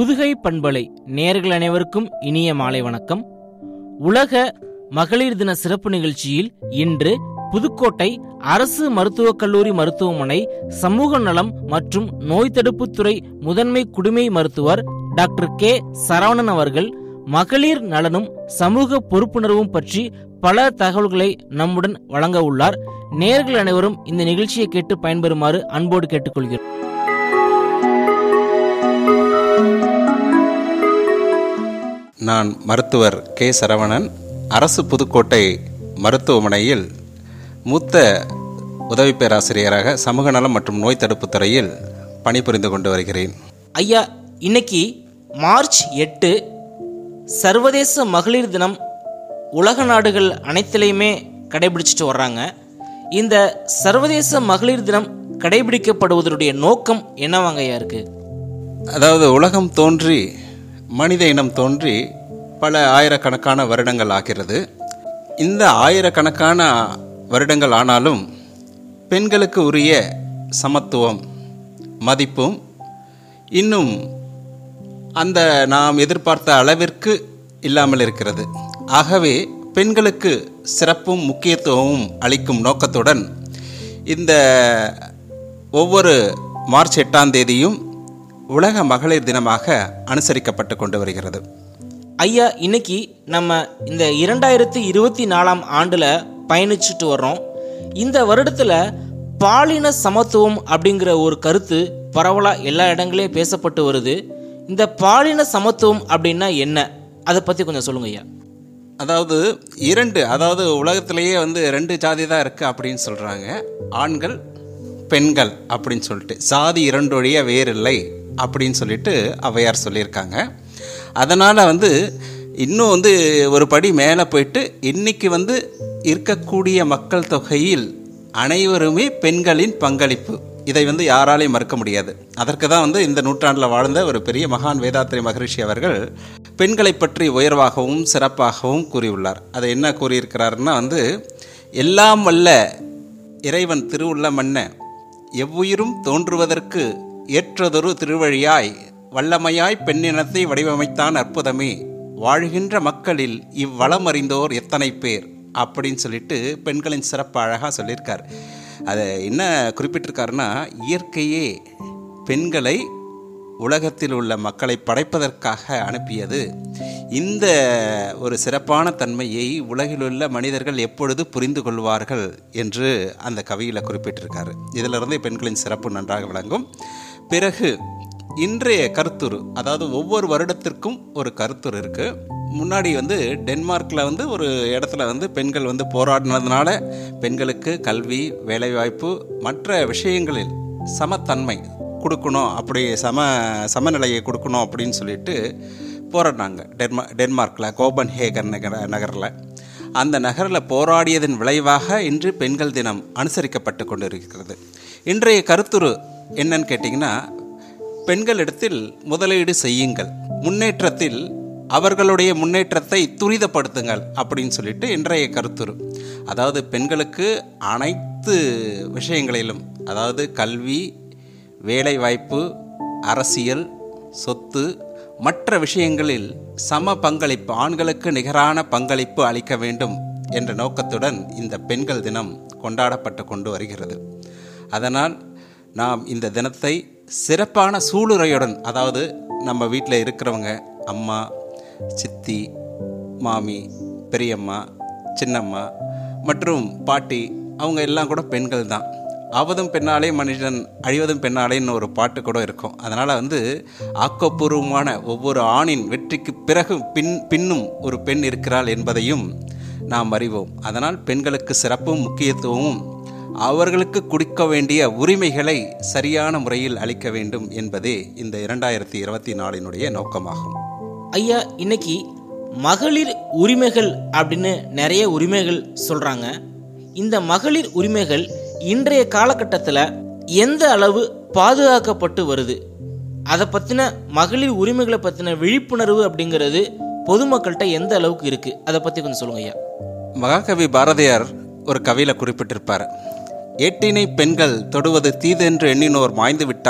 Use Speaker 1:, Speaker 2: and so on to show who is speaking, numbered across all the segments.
Speaker 1: புதுகை பண்பலை நேர்கள் அனைவருக்கும் இனிய மாலை வணக்கம் உலக மகளிர் தின சிறப்பு நிகழ்ச்சியில் இன்று புதுக்கோட்டை அரசு மருத்துவக் கல்லூரி மருத்துவமனை சமூக நலம் மற்றும் நோய் தடுப்புத்துறை முதன்மை குடிமை மருத்துவர் டாக்டர் கே சரவணன் அவர்கள் மகளிர் நலனும் சமூக பொறுப்புணர்வும் பற்றி பல தகவல்களை நம்முடன் வழங்க உள்ளார் நேர்கள் அனைவரும் இந்த நிகழ்ச்சியை கேட்டு பயன்பெறுமாறு அன்போடு கேட்டுக்கொள்கிறோம்
Speaker 2: நான் மருத்துவர் கே சரவணன் அரசு புதுக்கோட்டை மருத்துவமனையில் மூத்த உதவி பேராசிரியராக சமூக நலம் மற்றும் நோய் தடுப்புத் துறையில் பணிபுரிந்து கொண்டு வருகிறேன்
Speaker 1: ஐயா இன்னைக்கு மார்ச் எட்டு சர்வதேச மகளிர் தினம் உலக நாடுகள் அனைத்திலையுமே கடைபிடிச்சிட்டு வர்றாங்க இந்த சர்வதேச மகளிர் தினம் கடைபிடிக்கப்படுவதனுடைய நோக்கம் என்னவாங்க ஐயா இருக்கு
Speaker 2: அதாவது உலகம் தோன்றி மனித இனம் தோன்றி பல ஆயிரக்கணக்கான வருடங்கள் ஆகிறது இந்த ஆயிரக்கணக்கான வருடங்கள் ஆனாலும் பெண்களுக்கு உரிய சமத்துவம் மதிப்பும் இன்னும் அந்த நாம் எதிர்பார்த்த அளவிற்கு இல்லாமல் இருக்கிறது ஆகவே பெண்களுக்கு சிறப்பும் முக்கியத்துவமும் அளிக்கும் நோக்கத்துடன் இந்த ஒவ்வொரு மார்ச் எட்டாம் தேதியும் உலக மகளிர் தினமாக அனுசரிக்கப்பட்டு கொண்டு வருகிறது
Speaker 1: ஐயா இன்னைக்கு நம்ம இந்த இரண்டாயிரத்தி இருபத்தி நாலாம் ஆண்டுல பயணிச்சுட்டு வர்றோம் இந்த வருடத்துல பாலின சமத்துவம் அப்படிங்கிற ஒரு கருத்து பரவலா எல்லா இடங்களையும் பேசப்பட்டு வருது இந்த பாலின சமத்துவம் அப்படின்னா என்ன அதை பத்தி கொஞ்சம் சொல்லுங்க ஐயா
Speaker 2: அதாவது இரண்டு அதாவது உலகத்திலேயே வந்து ரெண்டு ஜாதி தான் இருக்குது அப்படின்னு சொல்கிறாங்க ஆண்கள் பெண்கள் அப்படின்னு சொல்லிட்டு சாதி இரண்டொழிய வேறில்லை அப்படின்னு சொல்லிட்டு அவையார் சொல்லியிருக்காங்க அதனால் வந்து இன்னும் வந்து ஒரு படி மேலே போயிட்டு இன்னைக்கு வந்து இருக்கக்கூடிய மக்கள் தொகையில் அனைவருமே பெண்களின் பங்களிப்பு இதை வந்து யாராலையும் மறுக்க முடியாது அதற்கு தான் வந்து இந்த நூற்றாண்டில் வாழ்ந்த ஒரு பெரிய மகான் வேதாத்திரி மகரிஷி அவர்கள் பெண்களை பற்றி உயர்வாகவும் சிறப்பாகவும் கூறியுள்ளார் அதை என்ன கூறியிருக்கிறாருன்னா வந்து எல்லாம் வல்ல இறைவன் திருவுள்ள மன்ன எவ்வுயிரும் தோன்றுவதற்கு ஏற்றதொரு திருவழியாய் வல்லமையாய் பெண்ணினத்தை வடிவமைத்தான் அற்புதமே வாழ்கின்ற மக்களில் இவ்வளம் அறிந்தோர் எத்தனை பேர் அப்படின்னு சொல்லிட்டு பெண்களின் சிறப்பு அழகாக சொல்லியிருக்கார் அதை என்ன குறிப்பிட்டிருக்காருன்னா இயற்கையே பெண்களை உலகத்தில் உள்ள மக்களை படைப்பதற்காக அனுப்பியது இந்த ஒரு சிறப்பான தன்மையை உலகிலுள்ள மனிதர்கள் எப்பொழுது புரிந்து கொள்வார்கள் என்று அந்த கவியில் குறிப்பிட்டிருக்காரு இதிலிருந்து பெண்களின் சிறப்பு நன்றாக விளங்கும் பிறகு இன்றைய கருத்துரு அதாவது ஒவ்வொரு வருடத்திற்கும் ஒரு கருத்துரு இருக்குது முன்னாடி வந்து டென்மார்க்கில் வந்து ஒரு இடத்துல வந்து பெண்கள் வந்து போராடினதுனால பெண்களுக்கு கல்வி வேலைவாய்ப்பு மற்ற விஷயங்களில் சமத்தன்மை கொடுக்கணும் அப்படி சம சமநிலையை கொடுக்கணும் அப்படின்னு சொல்லிட்டு போராடினாங்க டென்மா டென்மார்க்கில் கோபன் ஹேகர் நகர நகரில் அந்த நகரில் போராடியதன் விளைவாக இன்று பெண்கள் தினம் அனுசரிக்கப்பட்டு கொண்டிருக்கிறது இன்றைய கருத்துரு என்னன்னு கேட்டிங்கன்னா பெண்களிடத்தில் முதலீடு செய்யுங்கள் முன்னேற்றத்தில் அவர்களுடைய முன்னேற்றத்தை துரிதப்படுத்துங்கள் அப்படின்னு சொல்லிட்டு இன்றைய கருத்துரு அதாவது பெண்களுக்கு அனைத்து விஷயங்களிலும் அதாவது கல்வி வேலைவாய்ப்பு அரசியல் சொத்து மற்ற விஷயங்களில் சம பங்களிப்பு ஆண்களுக்கு நிகரான பங்களிப்பு அளிக்க வேண்டும் என்ற நோக்கத்துடன் இந்த பெண்கள் தினம் கொண்டாடப்பட்டு கொண்டு வருகிறது அதனால் நாம் இந்த தினத்தை சிறப்பான சூளுரையுடன் அதாவது நம்ம வீட்டில் இருக்கிறவங்க அம்மா சித்தி மாமி பெரியம்மா சின்னம்மா மற்றும் பாட்டி அவங்க எல்லாம் கூட பெண்கள் தான் ஆவதும் பெண்ணாலே மனிதன் அழிவதும் பெண்ணாலேன்னு ஒரு பாட்டு கூட இருக்கும் அதனால் வந்து ஆக்கப்பூர்வமான ஒவ்வொரு ஆணின் வெற்றிக்கு பிறகு பின் பின்னும் ஒரு பெண் இருக்கிறாள் என்பதையும் நாம் அறிவோம் அதனால் பெண்களுக்கு சிறப்பும் முக்கியத்துவமும் அவர்களுக்கு கொடுக்க வேண்டிய உரிமைகளை சரியான முறையில் அளிக்க வேண்டும் என்பதே இந்த இரண்டாயிரத்தி இருபத்தி நாலினுடைய நோக்கமாகும்
Speaker 1: ஐயா இன்னைக்கு மகளிர் உரிமைகள் அப்படின்னு நிறைய உரிமைகள் சொல்றாங்க இந்த மகளிர் உரிமைகள் இன்றைய காலகட்டத்தில் எந்த அளவு பாதுகாக்கப்பட்டு வருது அதை பற்றின மகளிர் உரிமைகளை பற்றின விழிப்புணர்வு அப்படிங்கிறது பொதுமக்கள்கிட்ட எந்த அளவுக்கு இருக்கு அதை பற்றி கொஞ்சம் சொல்லுங்க ஐயா
Speaker 2: மகாகவி பாரதியார் ஒரு கவியில் குறிப்பிட்டிருப்பார் ஏட்டினை பெண்கள் தொடுவது தீதென்று எண்ணினோர் மாய்ந்து விட்டார்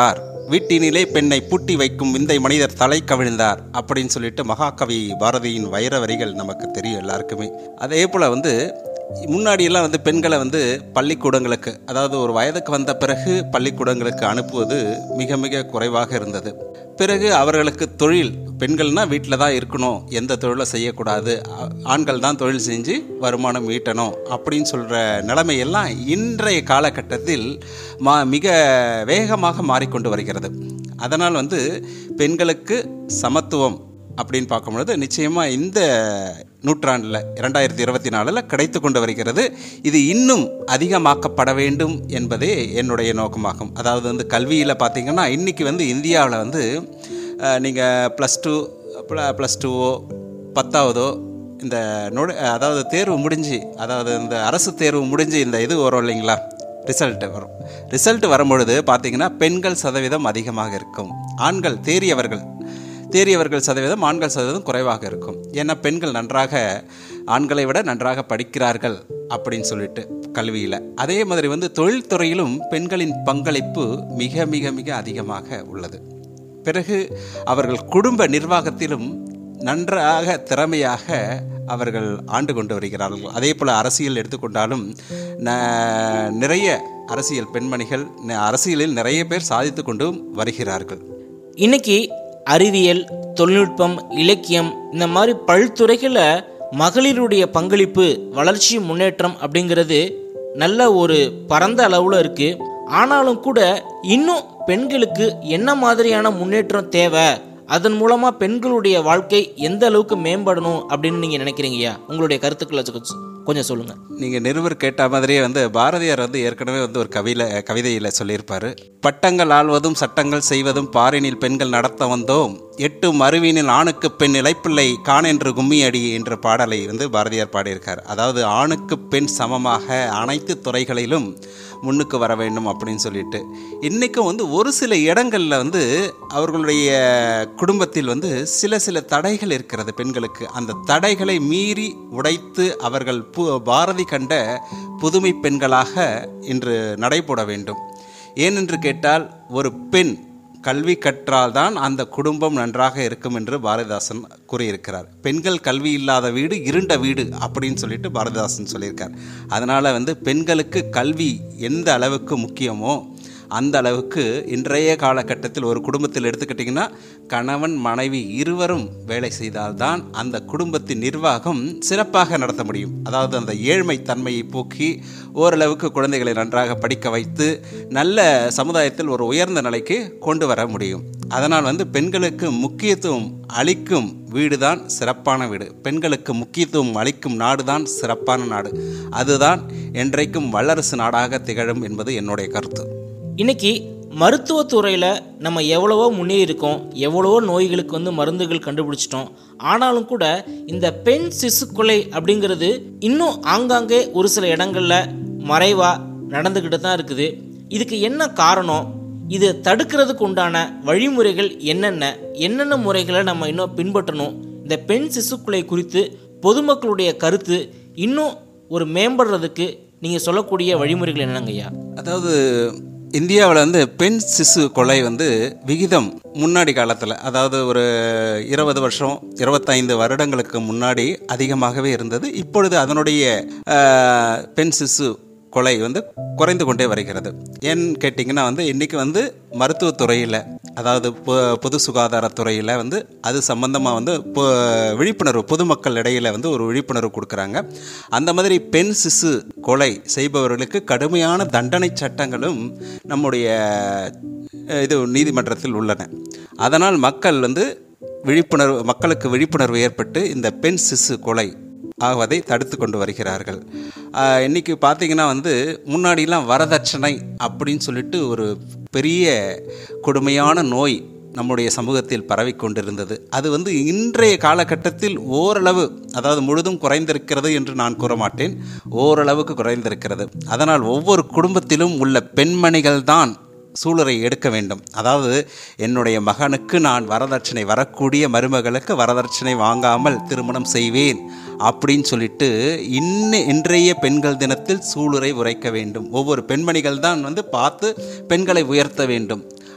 Speaker 2: வீட்டினிலே பெண்ணை பூட்டி வைக்கும் விந்தை மனிதர் தலை கவிழ்ந்தார் அப்படின்னு சொல்லிட்டு மகாகவி பாரதியின் வைர வரிகள் நமக்கு தெரியும் எல்லாருக்குமே அதே போல் வந்து முன்னாடியெல்லாம் வந்து பெண்களை வந்து பள்ளிக்கூடங்களுக்கு அதாவது ஒரு வயதுக்கு வந்த பிறகு பள்ளிக்கூடங்களுக்கு அனுப்புவது மிக மிக குறைவாக இருந்தது பிறகு அவர்களுக்கு தொழில் பெண்கள்னா வீட்டில் தான் இருக்கணும் எந்த தொழிலும் செய்யக்கூடாது ஆ- ஆண்கள் தான் தொழில் செஞ்சு வருமானம் ஈட்டணும் அப்படின்னு சொல்கிற நிலைமையெல்லாம் இன்றைய காலகட்டத்தில் மா மிக வேகமாக மாறிக்கொண்டு வருகிறது அதனால் வந்து பெண்களுக்கு சமத்துவம் அப்படின்னு பார்க்கும்பொழுது நிச்சயமாக இந்த நூற்றாண்டில் இரண்டாயிரத்தி இருபத்தி நாலில் கிடைத்து கொண்டு வருகிறது இது இன்னும் அதிகமாக்கப்பட வேண்டும் என்பதே என்னுடைய நோக்கமாகும் அதாவது வந்து கல்வியில் பார்த்தீங்கன்னா இன்றைக்கி வந்து இந்தியாவில் வந்து நீங்கள் ப்ளஸ் டூ ப்ளஸ் டூவோ பத்தாவதோ இந்த நொடு அதாவது தேர்வு முடிஞ்சு அதாவது இந்த அரசு தேர்வு முடிஞ்சு இந்த இது வரும் இல்லைங்களா ரிசல்ட்டு வரும் ரிசல்ட் வரும்பொழுது பார்த்தீங்கன்னா பெண்கள் சதவீதம் அதிகமாக இருக்கும் ஆண்கள் தேறியவர்கள் தேறியவர்கள் சதவீதம் ஆண்கள் சதவீதம் குறைவாக இருக்கும் ஏன்னா பெண்கள் நன்றாக ஆண்களை விட நன்றாக படிக்கிறார்கள் அப்படின்னு சொல்லிட்டு கல்வியில் அதே மாதிரி வந்து தொழில்துறையிலும் பெண்களின் பங்களிப்பு மிக மிக மிக அதிகமாக உள்ளது பிறகு அவர்கள் குடும்ப நிர்வாகத்திலும் நன்றாக திறமையாக அவர்கள் ஆண்டு கொண்டு வருகிறார்கள் அதே போல் அரசியல் எடுத்துக்கொண்டாலும் ந- நிறைய அரசியல் பெண்மணிகள் ந- அரசியலில் நிறைய பேர் சாதித்து கொண்டும் வருகிறார்கள்
Speaker 1: இன்னைக்கு அறிவியல் தொழில்நுட்பம் இலக்கியம் இந்த மாதிரி பல்துறைகளில் மகளிருடைய பங்களிப்பு வளர்ச்சி முன்னேற்றம் அப்படிங்கிறது நல்ல ஒரு பரந்த அளவில் இருக்கு ஆனாலும் கூட இன்னும் பெண்களுக்கு என்ன மாதிரியான முன்னேற்றம் தேவை அதன் மூலமா பெண்களுடைய வாழ்க்கை எந்த அளவுக்கு மேம்படணும் அப்படின்னு நீங்க நினைக்கிறீங்கய்யா உங்களுடைய கருத்துக்களை கொஞ்சம் கொஞ்சம் சொல்லுங்க
Speaker 2: நீங்கள் நிருபர் கேட்ட மாதிரியே வந்து பாரதியார் வந்து ஏற்கனவே வந்து ஒரு கவியில கவிதையில் சொல்லியிருப்பாரு பட்டங்கள் ஆள்வதும் சட்டங்கள் செய்வதும் பாரினில் பெண்கள் நடத்த வந்தோம் எட்டு மறுவினில் ஆணுக்கு பெண் இலைப்பிள்ளை காணென்று கும்மி அடி என்ற பாடலை வந்து பாரதியார் பாடியிருக்கார் அதாவது ஆணுக்கு பெண் சமமாக அனைத்து துறைகளிலும் முன்னுக்கு வர வேண்டும் அப்படின்னு சொல்லிட்டு இன்றைக்கும் வந்து ஒரு சில இடங்களில் வந்து அவர்களுடைய குடும்பத்தில் வந்து சில சில தடைகள் இருக்கிறது பெண்களுக்கு அந்த தடைகளை மீறி உடைத்து அவர்கள் பு பாரதி கண்ட புதுமை பெண்களாக இன்று நடைபோட வேண்டும் ஏனென்று கேட்டால் ஒரு பெண் கல்வி கற்றால்தான் அந்த குடும்பம் நன்றாக இருக்கும் என்று பாரதிதாசன் கூறியிருக்கிறார் பெண்கள் கல்வி இல்லாத வீடு இருண்ட வீடு அப்படின்னு சொல்லிட்டு பாரதிதாசன் சொல்லியிருக்கார் அதனால் வந்து பெண்களுக்கு கல்வி எந்த அளவுக்கு முக்கியமோ அந்த அளவுக்கு இன்றைய காலகட்டத்தில் ஒரு குடும்பத்தில் எடுத்துக்கிட்டிங்கன்னா கணவன் மனைவி இருவரும் வேலை செய்தால்தான் அந்த குடும்பத்தின் நிர்வாகம் சிறப்பாக நடத்த முடியும் அதாவது அந்த ஏழ்மை தன்மையை போக்கி ஓரளவுக்கு குழந்தைகளை நன்றாக படிக்க வைத்து நல்ல சமுதாயத்தில் ஒரு உயர்ந்த நிலைக்கு கொண்டு வர முடியும் அதனால் வந்து பெண்களுக்கு முக்கியத்துவம் அளிக்கும் வீடு தான் சிறப்பான வீடு பெண்களுக்கு முக்கியத்துவம் அளிக்கும் நாடு தான் சிறப்பான நாடு அதுதான் என்றைக்கும் வல்லரசு நாடாக திகழும் என்பது என்னுடைய கருத்து
Speaker 1: இன்னைக்கு மருத்துவத்துறையில் நம்ம எவ்வளவோ முன்னேறி இருக்கோம் எவ்வளவோ நோய்களுக்கு வந்து மருந்துகள் கண்டுபிடிச்சிட்டோம் ஆனாலும் கூட இந்த பெண் சிசு கொலை அப்படிங்கிறது இன்னும் ஆங்காங்கே ஒரு சில இடங்களில் மறைவாக நடந்துக்கிட்டு தான் இருக்குது இதுக்கு என்ன காரணம் இது தடுக்கிறதுக்கு உண்டான வழிமுறைகள் என்னென்ன என்னென்ன முறைகளை நம்ம இன்னும் பின்பற்றணும் இந்த பெண் சிசு கொலை குறித்து பொதுமக்களுடைய கருத்து இன்னும் ஒரு மேம்படுறதுக்கு நீங்கள் சொல்லக்கூடிய வழிமுறைகள் என்னங்கய்யா
Speaker 2: அதாவது இந்தியாவில் வந்து பெண் சிசு கொலை வந்து விகிதம் முன்னாடி காலத்தில் அதாவது ஒரு இருபது வருஷம் இருபத்தைந்து வருடங்களுக்கு முன்னாடி அதிகமாகவே இருந்தது இப்பொழுது அதனுடைய ஆஹ், பெண் சிசு கொலை வந்து குறைந்து கொண்டே வருகிறது ஏன்னு கேட்டிங்கன்னா வந்து இன்றைக்கி வந்து மருத்துவத்துறையில் அதாவது பொ பொது சுகாதாரத்துறையில் வந்து அது சம்பந்தமாக வந்து பொ- விழிப்புணர்வு பொதுமக்கள் இடையில வந்து ஒரு விழிப்புணர்வு கொடுக்குறாங்க அந்த மாதிரி பெண் சிசு கொலை செய்பவர்களுக்கு கடுமையான தண்டனை சட்டங்களும் நம்முடைய அஹ், இது நீதிமன்றத்தில் உள்ளன அதனால் மக்கள் வந்து விழிப்புணர்வு மக்களுக்கு விழிப்புணர்வு ஏற்பட்டு இந்த பெண் சிசு கொலை ஆவதை தடுத்து கொண்டு வருகிறார்கள் ஆஹ் இன்னைக்கு பார்த்தீங்கன்னா வந்து முன்னாடிலாம் வரதட்சணை அப்படின்னு சொல்லிட்டு ஒரு பெரிய கொடுமையான நோய் நம்முடைய சமூகத்தில் பரவிக் கொண்டிருந்தது அது வந்து இன்றைய காலகட்டத்தில் ஓரளவு அதாவது முழுதும் குறைந்திருக்கிறது என்று நான் கூற மாட்டேன் ஓரளவுக்கு குறைந்திருக்கிறது அதனால் ஒவ்வொரு குடும்பத்திலும் உள்ள பெண்மணிகள் தான் சூளுரை எடுக்க வேண்டும் அதாவது என்னுடைய மகனுக்கு நான் வரதட்சணை வரக்கூடிய மருமகளுக்கு வரதட்சணை வாங்காமல் திருமணம் செய்வேன் அப்படின்னு சொல்லிட்டு இன்ன இன்றைய பெண்கள் தினத்தில் சூளுரை உரைக்க வேண்டும் ஒவ்வொரு பெண்மணிகள் தான் வந்து பார்த்து பெண்களை உயர்த்த வேண்டும்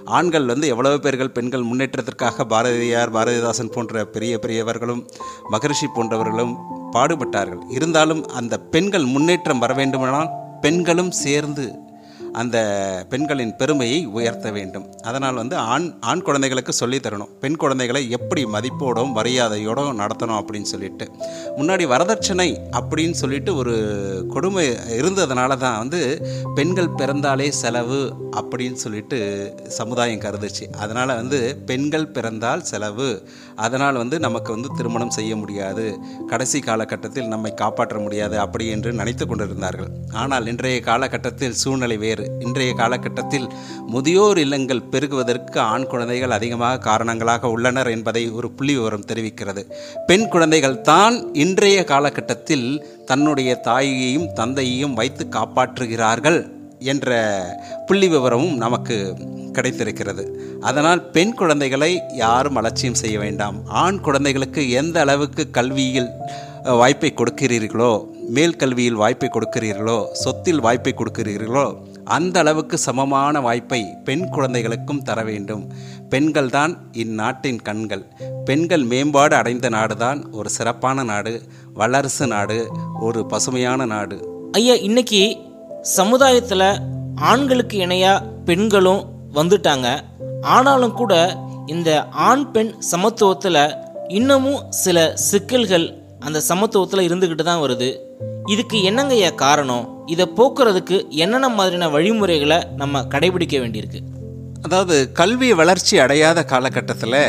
Speaker 2: ஆண்கள் வந்து எவ்வளவு பேர்கள் பெண்கள் முன்னேற்றத்திற்காக பாரதியார் பாரதிதாசன் போன்ற பெரிய பெரியவர்களும் மகரிஷி போன்றவர்களும் பாடுபட்டார்கள் இருந்தாலும் அந்த பெண்கள் முன்னேற்றம் வர வேண்டுமானால் பெண்களும் சேர்ந்து அந்த பெண்களின் பெருமையை உயர்த்த வேண்டும் அதனால் வந்து ஆண் ஆண் குழந்தைகளுக்கு சொல்லித் தரணும் பெண் குழந்தைகளை எப்படி மதிப்போடும் மரியாதையோடும் நடத்தணும் அப்படின்னு சொல்லிட்டு முன்னாடி வரதட்சணை அப்படின்னு சொல்லிட்டு ஒரு கொடுமை இருந்ததுனால தான் வந்து பெண்கள் பிறந்தாலே செலவு அப்படின்னு சொல்லிட்டு சமுதாயம் கருதுச்சு அதனால் வந்து பெண்கள் பிறந்தால் செலவு அதனால் வந்து நமக்கு வந்து திருமணம் செய்ய முடியாது கடைசி காலகட்டத்தில் நம்மை காப்பாற்ற முடியாது அப்படி என்று நினைத்து கொண்டிருந்தார்கள் ஆனால் இன்றைய காலகட்டத்தில் சூழ்நிலை வேறு இன்றைய காலகட்டத்தில் முதியோர் இல்லங்கள் பெருகுவதற்கு ஆண் குழந்தைகள் அதிகமாக காரணங்களாக உள்ளனர் என்பதை ஒரு புள்ளி விவரம் தெரிவிக்கிறது பெண் குழந்தைகள் தான் இன்றைய காலகட்டத்தில் தன்னுடைய தாயையும் தந்தையையும் வைத்து காப்பாற்றுகிறார்கள் என்ற புள்ளி விவரமும் நமக்கு கிடைத்திருக்கிறது அதனால் பெண் குழந்தைகளை யாரும் அலட்சியம் செய்ய வேண்டாம் ஆண் குழந்தைகளுக்கு எந்த அளவுக்கு கல்வியில் அஹ், வாய்ப்பை கொடுக்கிறீர்களோ மேல் கல்வியில் வாய்ப்பை கொடுக்கிறீர்களோ சொத்தில் வாய்ப்பை கொடுக்கிறீர்களோ அந்த அளவுக்கு சமமான வாய்ப்பை பெண் குழந்தைகளுக்கும் தர வேண்டும் பெண்கள் தான் இந்நாட்டின் கண்கள் பெண்கள் மேம்பாடு அடைந்த நாடுதான் ஒரு சிறப்பான நாடு வல்லரசு நாடு ஒரு பசுமையான நாடு
Speaker 1: ஐயா இன்னைக்கு சமுதாயத்தில் ஆண்களுக்கு இணையா பெண்களும் வந்துட்டாங்க ஆனாலும் கூட இந்த ஆண் பெண் சமத்துவத்தில் இன்னமும் சில சிக்கல்கள் அந்த சமத்துவத்தில் இருந்துக்கிட்டு தான் வருது இதுக்கு என்னங்க ஐயா காரணம் இதை போக்குறதுக்கு என்னென்ன மாதிரியான வழிமுறைகளை நம்ம கடைபிடிக்க வேண்டியிருக்கு
Speaker 2: அதாவது கல்வி வளர்ச்சி அடையாத காலகட்டத்தில்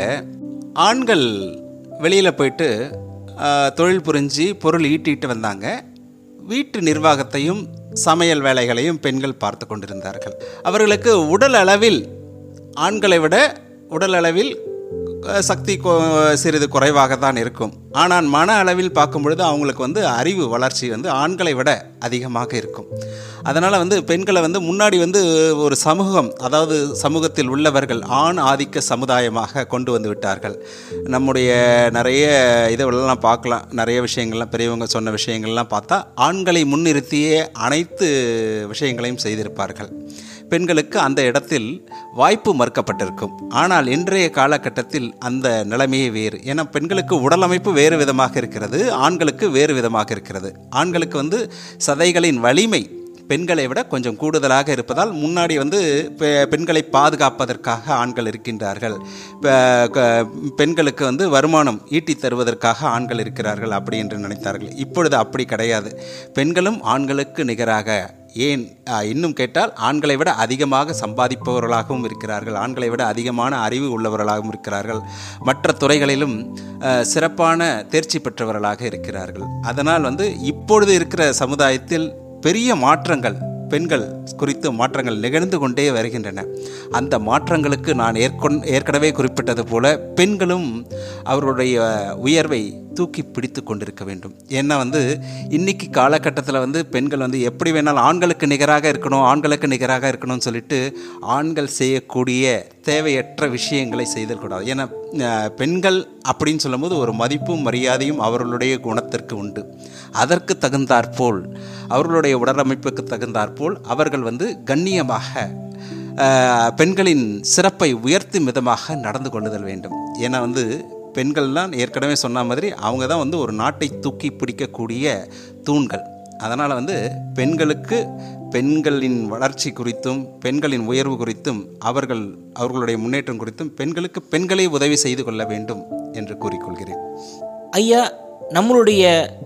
Speaker 2: ஆண்கள் வெளியில் போயிட்டு ஆஹ், தொழில் புரிஞ்சு பொருள் ஈட்டிட்டு வந்தாங்க வீட்டு நிர்வாகத்தையும் சமையல் வேலைகளையும் பெண்கள் பார்த்து கொண்டிருந்தார்கள் அவர்களுக்கு உடல் அளவில் ஆண்களை விட உடல் அளவில் அஹ், சக்தி கொ- சிறிது குறைவாக தான் இருக்கும் ஆனால் மன அளவில் பார்க்கும் பொழுது அவங்களுக்கு வந்து அறிவு வளர்ச்சி வந்து ஆண்களை விட அதிகமாக இருக்கும் அதனால் வந்து பெண்களை வந்து முன்னாடி வந்து ஒரு சமூகம் அதாவது சமூகத்தில் உள்ளவர்கள் ஆண் ஆதிக்க சமுதாயமாக கொண்டு வந்து விட்டார்கள் நம்முடைய நிறைய இதெல்லாம் பார்க்கலாம் நிறைய விஷயங்கள்லாம் பெரியவங்க சொன்ன விஷயங்கள்லாம் பார்த்தா ஆண்களை முன்னிறுத்தியே அனைத்து விஷயங்களையும் செய்திருப்பார்கள் பெண்களுக்கு அந்த இடத்தில் வாய்ப்பு மறுக்கப்பட்டிருக்கும் ஆனால் இன்றைய காலகட்டத்தில் அந்த நிலைமையே வேறு ஏன்னா பெண்களுக்கு உடல் அமைப்பு வேறு விதமாக இருக்கிறது ஆண்களுக்கு வேறு விதமாக இருக்கிறது ஆண்களுக்கு வந்து சதைகளின் வலிமை பெண்களை விட கொஞ்சம் கூடுதலாக இருப்பதால் முன்னாடி வந்து பெ- பெண்களை பாதுகாப்பதற்காக ஆண்கள் இருக்கின்றார்கள் பெ- க- பெண்களுக்கு வந்து வருமானம் ஈட்டித் தருவதற்காக ஆண்கள் இருக்கிறார்கள் அப்படி என்று நினைத்தார்கள் இப்பொழுது அப்படி கிடையாது பெண்களும் ஆண்களுக்கு நிகராக ஏன் ஆ, இன்னும் கேட்டால் ஆண்களை விட அதிகமாக சம்பாதிப்பவர்களாகவும் இருக்கிறார்கள் ஆண்களை விட அதிகமான அறிவு உள்ளவர்களாகவும் இருக்கிறார்கள் மற்ற துறைகளிலும் ஆ, சிறப்பான தேர்ச்சி பெற்றவர்களாக இருக்கிறார்கள் அதனால் வந்து இப்பொழுது இருக்கிற சமுதாயத்தில் பெரிய மாற்றங்கள் பெண்கள் குறித்து மாற்றங்கள் நிகழ்ந்து கொண்டே வருகின்றன அந்த மாற்றங்களுக்கு நான் ஏற்கொண் ஏற்கனவே குறிப்பிட்டது போல பெண்களும் அவர்களுடைய உயர்வை தூக்கி பிடித்து கொண்டிருக்க வேண்டும் ஏன்னா வந்து இன்னைக்கு காலகட்டத்தில் வந்து பெண்கள் வந்து எப்படி வேணாலும் ஆண்களுக்கு நிகராக இருக்கணும் ஆண்களுக்கு நிகராக இருக்கணும்னு சொல்லிட்டு ஆண்கள் செய்யக்கூடிய தேவையற்ற விஷயங்களை செய்தல் கூடாது ஏன்னா அஹ், பெண்கள் அப்படின்னு சொல்லும்போது ஒரு மதிப்பும் மரியாதையும் அவர்களுடைய குணத்திற்கு உண்டு அதற்கு தகுந்தாற்போல் அவர்களுடைய உடலமைப்புக்கு தகுந்தாற்போல் அவர்கள் வந்து கண்ணியமாக அஹ், பெண்களின் சிறப்பை உயர்த்தும் விதமாக நடந்து கொள்ளுதல் வேண்டும் ஏன்னா வந்து பெண்கள்லாம் ஏற்கனவே சொன்ன மாதிரி அவங்க தான் வந்து ஒரு நாட்டை தூக்கி பிடிக்கக்கூடிய தூண்கள் அதனால் வந்து பெண்களுக்கு பெண்களின் வளர்ச்சி குறித்தும் பெண்களின் உயர்வு குறித்தும் அவர்கள் அவர்களுடைய முன்னேற்றம் குறித்தும் பெண்களுக்கு பெண்களே உதவி செய்து கொள்ள வேண்டும் என்று கூறிக்கொள்கிறேன்
Speaker 1: ஐயா நம்மளுடைய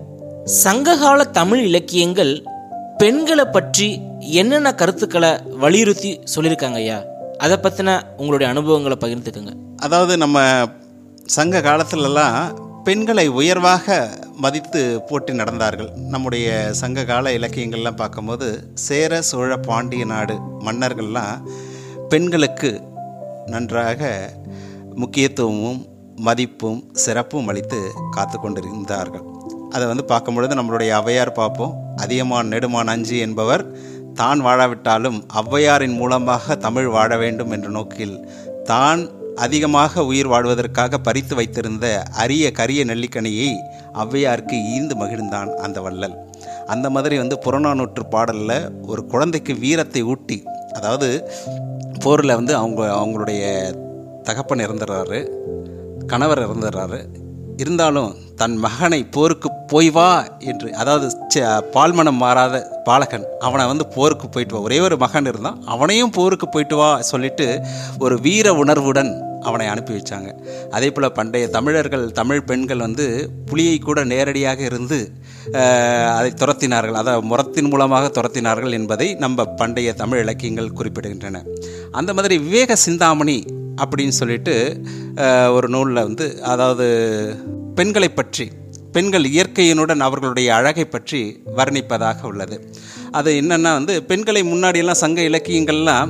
Speaker 1: சங்ககால தமிழ் இலக்கியங்கள் பெண்களை பற்றி என்னென்ன கருத்துக்களை வலியுறுத்தி சொல்லியிருக்காங்க ஐயா அதை பற்றின உங்களுடைய அனுபவங்களை பகிர்ந்துக்குங்க
Speaker 2: அதாவது நம்ம சங்க காலத்திலலாம் பெண்களை உயர்வாக மதித்து போட்டி நடந்தார்கள் நம்முடைய சங்க கால இலக்கியங்கள்லாம் பார்க்கும்போது சேர சோழ பாண்டிய நாடு மன்னர்கள்லாம் பெண்களுக்கு நன்றாக முக்கியத்துவமும் மதிப்பும் சிறப்பும் அளித்து காத்து கொண்டிருந்தார்கள் அதை வந்து பார்க்கும் பொழுது நம்மளுடைய ஔவையார் பார்ப்போம் அதியமான் நெடுமான் அஞ்சு என்பவர் தான் வாழாவிட்டாலும் ஔவையாரின் மூலமாக தமிழ் வாழ வேண்டும் என்ற நோக்கில் தான் அதிகமாக உயிர் வாழ்வதற்காக பறித்து வைத்திருந்த அரிய கரிய நெல்லிக்கனியை ஔவையாருக்கு ஈந்து மகிழ்ந்தான் அந்த வள்ளல் அந்த மாதிரி வந்து புறநானூற்று பாடலில் ஒரு குழந்தைக்கு வீரத்தை ஊட்டி அதாவது போரில் வந்து அவங்க அவங்களுடைய தகப்பன் இறந்துடுறாரு கணவர் இறந்துடுறாரு இருந்தாலும் தன் மகனை போருக்கு போய் வா என்று அதாவது ச- பால்மனம் மாறாத பாலகன் அவனை வந்து போருக்கு போயிட்டு வா ஒரே ஒரு மகன் இருந்தான் அவனையும் போருக்கு போயிட்டு வா சொல்லிட்டு ஒரு வீர உணர்வுடன் அவனை அனுப்பி வச்சாங்க அதே போல் பண்டைய தமிழர்கள் தமிழ் பெண்கள் வந்து புலியை கூட நேரடியாக இருந்து அஹ், அதை துரத்தினார்கள் அதாவது முரத்தின் மூலமாக துரத்தினார்கள் என்பதை நம்ம பண்டைய தமிழ் இலக்கியங்கள் குறிப்பிடுகின்றன அந்த மாதிரி விவேக சிந்தாமணி அப்படின்னு சொல்லிட்டு அஹ், ஒரு நூலில் வந்து அதாவது பெண்களை பற்றி பெண்கள் இயற்கையினுடன் அவர்களுடைய அழகை பற்றி வர்ணிப்பதாக உள்ளது அது என்னென்னா வந்து பெண்களை முன்னாடியெல்லாம் சங்க இலக்கியங்கள்லாம்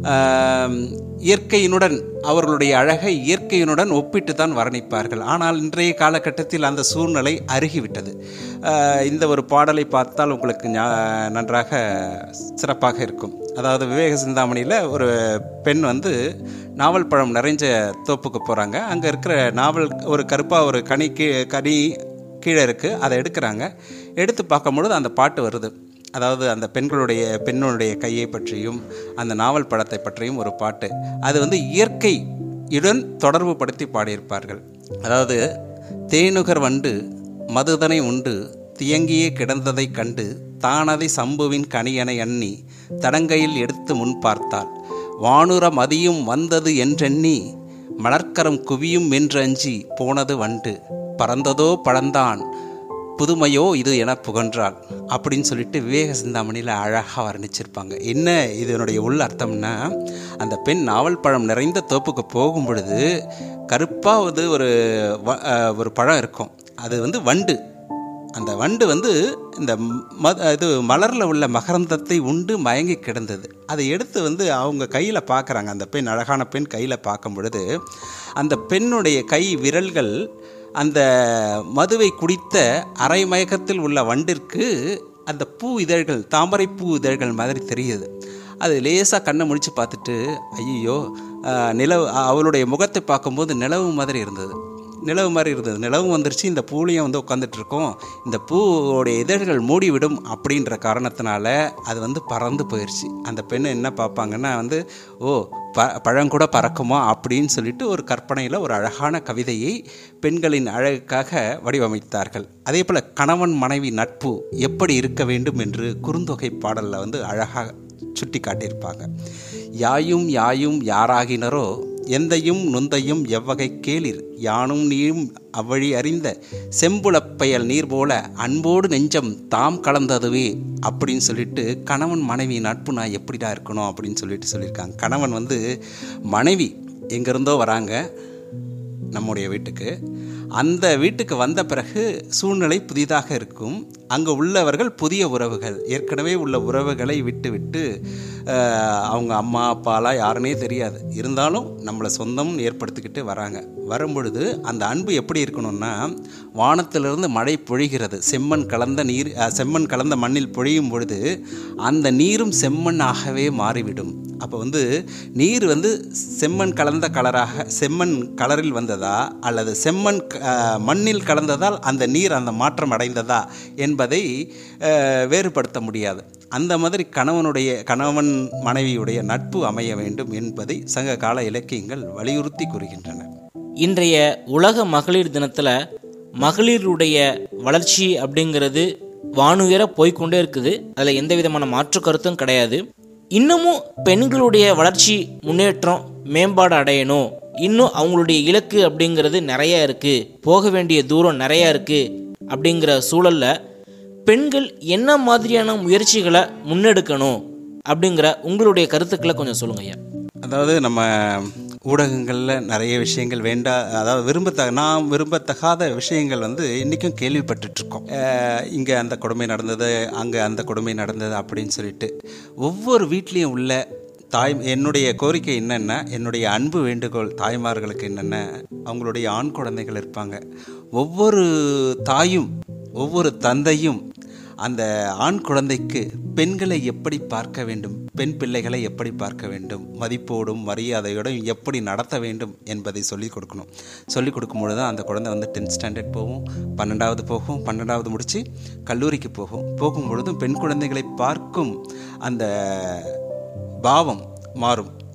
Speaker 2: ஆம், இயற்கையினுடன் அவர்களுடைய அழகை இயற்கையினுடன் ஒப்பிட்டு தான் வர்ணிப்பார்கள் ஆனால் இன்றைய காலகட்டத்தில் அந்த சூழ்நிலை அருகிவிட்டது ஆஹ், இந்த ஒரு பாடலை பார்த்தால் உங்களுக்கு ஞா- நன்றாக சிறப்பாக இருக்கும் அதாவது விவேக சிந்தாமணியில் ஒரு பெண் வந்து நாவல் பழம் நிறைஞ்ச தோப்புக்கு போகிறாங்க அங்கே இருக்கிற நாவல் ஒரு கருப்பாக ஒரு கனி கீ கனி கீழே இருக்குது அதை எடுக்கிறாங்க எடுத்து பார்க்கும்பொழுது அந்த பாட்டு வருது அதாவது அந்த பெண்களுடைய பெண்ணுடைய கையை பற்றியும் அந்த நாவல் படத்தை பற்றியும் ஒரு பாட்டு அது வந்து இயற்கையுடன் தொடர்பு படுத்தி பாடியிருப்பார்கள் அதாவது தேனுகர் வண்டு மதுதனை உண்டு தியங்கியே கிடந்ததைக் கண்டு தானதை சம்புவின் கனியனை எண்ணி தடங்கையில் எடுத்து முன் பார்த்தாள் வானுர மதியும் வந்தது என்றெண்ணி மலர்க்கரம் குவியும் என்றஞ்சி போனது வண்டு பறந்ததோ பழந்தான் புதுமையோ இது என புகன்றாள் அப்படின்னு சொல்லிட்டு விவேக சிந்தாமணியில் அழகாக வர்ணிச்சிருப்பாங்க என்ன இதனுடைய உள் அர்த்தம்னா அந்த பெண் நாவல் பழம் நிறைந்த தோப்புக்கு போகும் பொழுது கருப்பாக வந்து ஒரு வ- அஹ் ஒரு பழம் இருக்கும் அது வந்து வண்டு அந்த வண்டு வந்து இந்த ம இது மலரில் உள்ள மகரந்தத்தை உண்டு மயங்கி கிடந்தது அதை எடுத்து வந்து அவங்க கையில் பார்க்குறாங்க அந்த பெண் அழகான பெண் கையில் பார்க்கும் பொழுது அந்த பெண்ணுடைய கை விரல்கள் அந்த மதுவை குடித்த அரை மயக்கத்தில் உள்ள வண்டிற்கு அந்த பூ இதழ்கள் தாமரை பூ இதழ்கள் மாதிரி தெரியுது அது லேசாக கண்ணை முடிச்சு பார்த்துட்டு ஐயோ நிலவு அவளுடைய முகத்தை பார்க்கும்போது நிலவு மாதிரி இருந்தது நிலவு மாதிரி இருந்தது நிலவும் வந்துருச்சு இந்த பூலையும் வந்து உட்காந்துட்டு இருக்கோம் இந்த பூவோடைய இதழ்கள் மூடிவிடும் அப்படின்ற காரணத்தினால அது வந்து பறந்து போயிடுச்சு அந்த பெண் என்ன பார்ப்பாங்கன்னா வந்து ஓ ப பழம் கூட பறக்குமா அப்படின்னு சொல்லிட்டு ஒரு கற்பனையில் ஒரு அழகான கவிதையை பெண்களின் அழகுக்காக வடிவமைத்தார்கள் அதே போல் கணவன் மனைவி நட்பு எப்படி இருக்க வேண்டும் என்று குறுந்தொகை பாடலில் வந்து அழகாக சுட்டி காட்டியிருப்பாங்க யாயும் யாயும் யாராகினரோ எந்தையும் நுந்தையும் எவ்வகை கேளிர் யானும் நீயும் அவ்வழி அறிந்த செம்புலப்பயல் நீர் போல அன்போடு நெஞ்சம் தாம் கலந்ததுவே அப்படின்னு சொல்லிட்டு கணவன் மனைவி நட்பு நான் எப்படிடா இருக்கணும் அப்படின்னு சொல்லிட்டு சொல்லியிருக்காங்க கணவன் வந்து மனைவி எங்கேருந்தோ வராங்க நம்முடைய வீட்டுக்கு அந்த வீட்டுக்கு வந்த பிறகு சூழ்நிலை புதிதாக இருக்கும் அங்கே உள்ளவர்கள் புதிய உறவுகள் ஏற்கனவே உள்ள உறவுகளை விட்டு விட்டு அஹ், அவங்க அம்மா அப்பாலாம் யாருன்னே தெரியாது இருந்தாலும் நம்மளை சொந்தம் ஏற்படுத்திக்கிட்டு வராங்க வரும்பொழுது அந்த அன்பு எப்படி இருக்கணும்னா வானத்திலிருந்து மழை பொழிகிறது செம்மண் கலந்த நீர் அஹ், செம்மண் கலந்த மண்ணில் பொழியும் பொழுது அந்த நீரும் செம்மண்ணாகவே மாறிவிடும் அப்போ வந்து நீர் வந்து செம்மண் கலந்த கலராக செம்மண் கலரில் வந்ததா அல்லது செம்மண் க- அஹ், மண்ணில் கலந்ததால் அந்த நீர் அந்த மாற்றம் அடைந்ததா என்பதை அஹ், வேறுபடுத்த முடியாது அந்த மாதிரி கணவனுடைய கணவன் மனைவியுடைய நட்பு அமைய வேண்டும் என்பதை சங்க கால இலக்கியங்கள் வலியுறுத்தி கூறுகின்றன
Speaker 1: இன்றைய உலக மகளிர் தினத்தில் மகளிருடைய வளர்ச்சி அப்படிங்கிறது வானுயர போய்க்கொண்டே இருக்குது அதில் எந்த விதமான மாற்று கருத்தும் கிடையாது இன்னமும் பெண்களுடைய வளர்ச்சி முன்னேற்றம் மேம்பாடு அடையணும் இன்னும் அவங்களுடைய இலக்கு அப்படிங்கிறது நிறைய இருக்குது போக வேண்டிய தூரம் நிறைய இருக்குது அப்படிங்கிற சூழலில் பெண்கள் என்ன மாதிரியான முயற்சிகளை முன்னெடுக்கணும் அப்படிங்கிற உங்களுடைய கருத்துக்களை கொஞ்சம் சொல்லுங்க ஐயா
Speaker 2: அதாவது நம்ம ஊடகங்களில் நிறைய விஷயங்கள் வேண்டா அதாவது விரும்பத்த நாம் விரும்பத்தகாத விஷயங்கள் வந்து இன்றைக்கும் கேள்விப்பட்டுட்ருக்கோம் இங்கே அந்த கொடுமை நடந்தது அங்கே அந்த கொடுமை நடந்தது அப்படின்னு சொல்லிட்டு ஒவ்வொரு வீட்லேயும் உள்ள தாய் என்னுடைய கோரிக்கை என்னென்னா என்னுடைய அன்பு வேண்டுகோள் தாய்மார்களுக்கு என்னென்ன அவங்களுடைய ஆண் குழந்தைகள் இருப்பாங்க ஒவ்வொரு தாயும் ஒவ்வொரு தந்தையும் அந்த ஆண் குழந்தைக்கு பெண்களை எப்படி பார்க்க வேண்டும் பெண் பிள்ளைகளை எப்படி பார்க்க வேண்டும் மதிப்போடும் மரியாதையோடும் எப்படி நடத்த வேண்டும் என்பதை சொல்லிக் கொடுக்கணும் சொல்லிக் கொடுக்கும் பொழுது தான் அந்த குழந்தை வந்து டென்த் ஸ்டாண்டர்ட் போகும் பன்னெண்டாவது போகும் பன்னெண்டாவது முடித்து கல்லூரிக்கு போகும் போகும் பொழுதும் பெண் குழந்தைகளை பார்க்கும் அந்த பாவம் மாறும்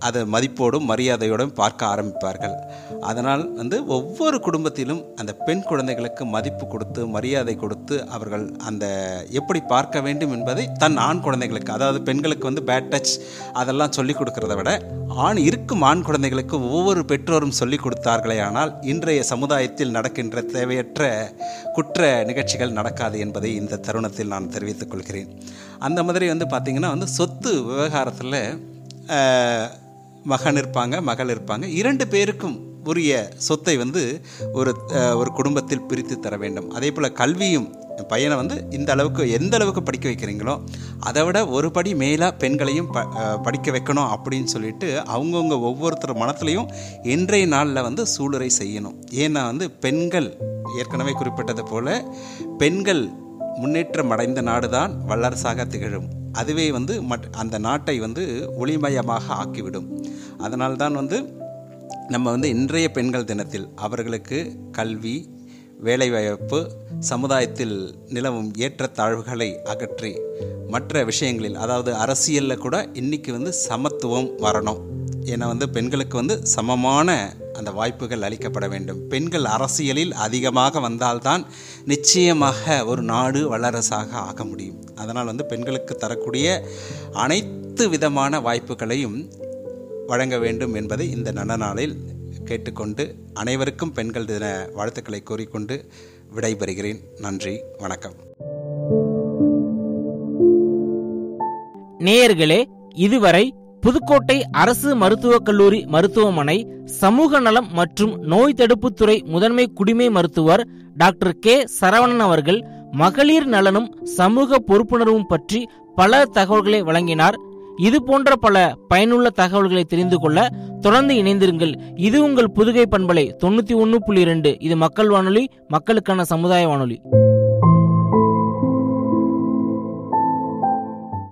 Speaker 2: அதை மதிப்போடும் மரியாதையோடும் பார்க்க ஆரம்பிப்பார்கள் அதனால் வந்து ஒவ்வொரு குடும்பத்திலும் அந்த பெண் குழந்தைகளுக்கு மதிப்பு கொடுத்து மரியாதை கொடுத்து அவர்கள் அந்த எப்படி பார்க்க வேண்டும் என்பதை தன் ஆண் குழந்தைகளுக்கு அதாவது பெண்களுக்கு வந்து பேட் டச் அதெல்லாம் சொல்லிக் கொடுக்கறத விட ஆண் இருக்கும் ஆண் குழந்தைகளுக்கு ஒவ்வொரு பெற்றோரும் சொல்லிக் கொடுத்தார்களே ஆனால் இன்றைய சமுதாயத்தில் நடக்கின்ற தேவையற்ற குற்ற நிகழ்ச்சிகள் நடக்காது என்பதை இந்த தருணத்தில் நான் தெரிவித்துக் கொள்கிறேன் அந்த மாதிரி வந்து பார்த்திங்கன்னா வந்து சொத்து விவகாரத்தில் மகன் இருப்பாங்க மகள் இருப்பாங்க இரண்டு பேருக்கும் உரிய சொத்தை வந்து ஒரு அஹ், ஒரு குடும்பத்தில் பிரித்து தர வேண்டும் அதே போல் கல்வியும் பையனை வந்து இந்த அளவுக்கு எந்த அளவுக்கு படிக்க வைக்கிறீங்களோ அதை விட ஒரு படி மேலாக பெண்களையும் ப அஹ், படிக்க வைக்கணும் அப்படின்னு சொல்லிட்டு அவங்கவுங்க ஒவ்வொருத்தர் மனத்துலையும் இன்றைய நாளில் வந்து சூளுரை செய்யணும் ஏன்னா வந்து பெண்கள் ஏற்கனவே குறிப்பிட்டது போல பெண்கள் முன்னேற்றம் அடைந்த நாடுதான் வல்லரசாக திகழும் அதுவே வந்து மட் அந்த நாட்டை வந்து ஒளிமயமாக ஆக்கிவிடும் அதனால்தான் வந்து நம்ம வந்து இன்றைய பெண்கள் தினத்தில் அவர்களுக்கு கல்வி வேலைவாய்ப்பு சமுதாயத்தில் நிலவும் ஏற்றத்தாழ்வுகளை அகற்றி மற்ற விஷயங்களில் அதாவது அரசியலில் கூட இன்னைக்கு வந்து சமத்துவம் வரணும் ஏன்னா வந்து பெண்களுக்கு வந்து சமமான அந்த வாய்ப்புகள் அளிக்கப்பட வேண்டும் பெண்கள் அரசியலில் அதிகமாக வந்தால்தான் நிச்சயமாக ஒரு நாடு வல்லரசாக ஆக முடியும் அதனால் வந்து பெண்களுக்கு தரக்கூடிய அனைத்து விதமான வாய்ப்புகளையும் வழங்க வேண்டும் என்பதை இந்த நல்ல நாளில் கேட்டுக்கொண்டு அனைவருக்கும் பெண்கள் தின வாழ்த்துக்களை கூறிக்கொண்டு விடைபெறுகிறேன் நன்றி வணக்கம்
Speaker 1: நேயர்களே இதுவரை புதுக்கோட்டை அரசு மருத்துவக் கல்லூரி மருத்துவமனை சமூக நலம் மற்றும் நோய் தடுப்புத்துறை முதன்மை குடிமை மருத்துவர் டாக்டர் கே சரவணன் அவர்கள் மகளிர் நலனும் சமூக பொறுப்புணர்வும் பற்றி பல தகவல்களை வழங்கினார் இது போன்ற பல பயனுள்ள தகவல்களை தெரிந்து கொள்ள தொடர்ந்து இணைந்திருங்கள் இது உங்கள் புதுகை பண்பலை தொண்ணூத்தி ஒன்னு புள்ளி இரண்டு இது மக்கள் வானொலி மக்களுக்கான சமுதாய வானொலி